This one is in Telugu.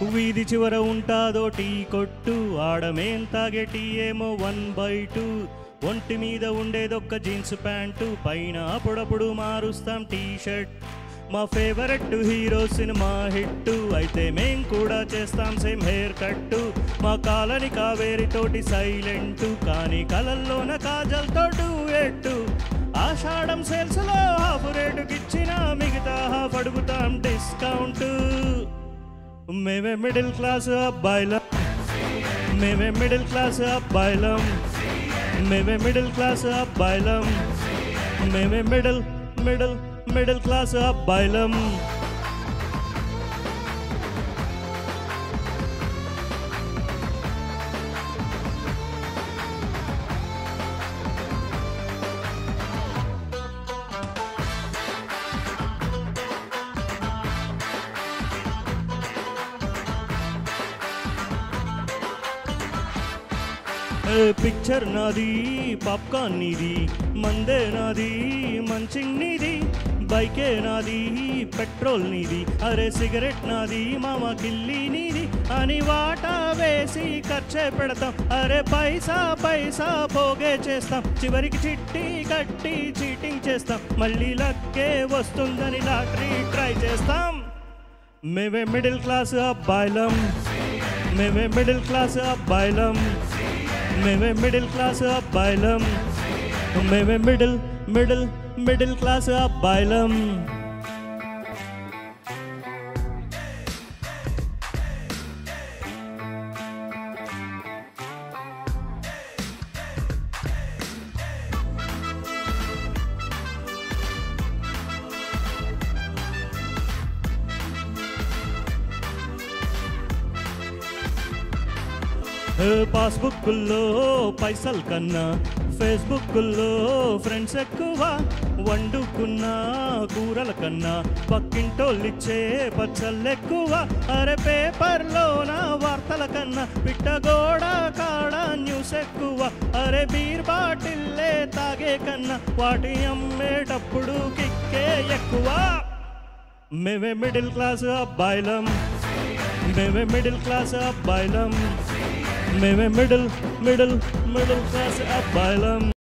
వీధి చివర ఉంటాదో టీ కొట్టు ఆడమేం తాగే టీ ఏమో వన్ బై టూ ఒంటి మీద ఉండేదొక్క జీన్స్ ప్యాంటు పైన అప్పుడప్పుడు మారుస్తాం టీ షర్ట్ మా ఫేవరెట్ హీరో సినిమా హిట్ అయితే మేం కూడా చేస్తాం సేమ్ హెయిర్ కట్టు మా కాలని కావేరి తోటి సైలెంట్ కానీ కలల్లోన కాజల్తో డూయెట్టు ఆషాఢం సేల్స్ లో హాఫ్ రేటుకి ఇచ్చిన మిగతా హాఫ్ అడుగుతాం డిస్కౌంట్ మేమే మిడిల్ క్లాస్ అబ్బాయిలం మేమే మిడిల్ క్లాస్ అబ్బాయిలం మేమే మిడిల్ క్లాస్ అబ్బాయిలం మేమే మిడిల్ మిడిల్ మిడిల్ క్లాస్ అబ్బాయిలం ఏ పిక్చర్ నాది పాప్కార్న్ నీది మందే నాది మంచింగ్ నీది బైకే నాది పెట్రోల్ నీది అరే సిగరెట్ నాది మామ కిల్లి నీది అని వాటా వేసి ఖర్చే పెడతాం అరే పైసా పైసా పోగే చేస్తాం చివరికి చిట్టి కట్టి చీటింగ్ చేస్తాం మళ్ళీ లక్కే వస్తుందని లాటరీ ట్రై చేస్తాం మేమే మిడిల్ క్లాస్ అబ్బాయిలం మేమే మిడిల్ క్లాస్ అబ్బాయిలం మేమే మిడిల్ క్లాస్ అబ్బాయిలం మేమే మిడిల్ మిడిల్ మిడిల్ క్లాస్ అబ్బాయిలం పాస్బుక్లో పైసల్ కన్నా ఫేస్బుక్లో ఫ్రెండ్స్ ఎక్కువ వండుకున్న కూరల కన్నా పక్కింటోళ్ళిచ్చే పచ్చళ్ళు ఎక్కువ అరే పేపర్లోన వార్తల కన్నా పిట్టగోడ కాడ న్యూస్ ఎక్కువ అరే బీర్ బాటిల్లే తాగే కన్నా వాటి అమ్మేటప్పుడు కిక్కే ఎక్కువ మేమే మిడిల్ క్లాస్ అబ్బాయిలం మేమే మిడిల్ క్లాస్ అబ్బాయిలం మేమే మిడిల్ మిడిల్ మిడిల్ క్లాస్ అబ్బాయిలం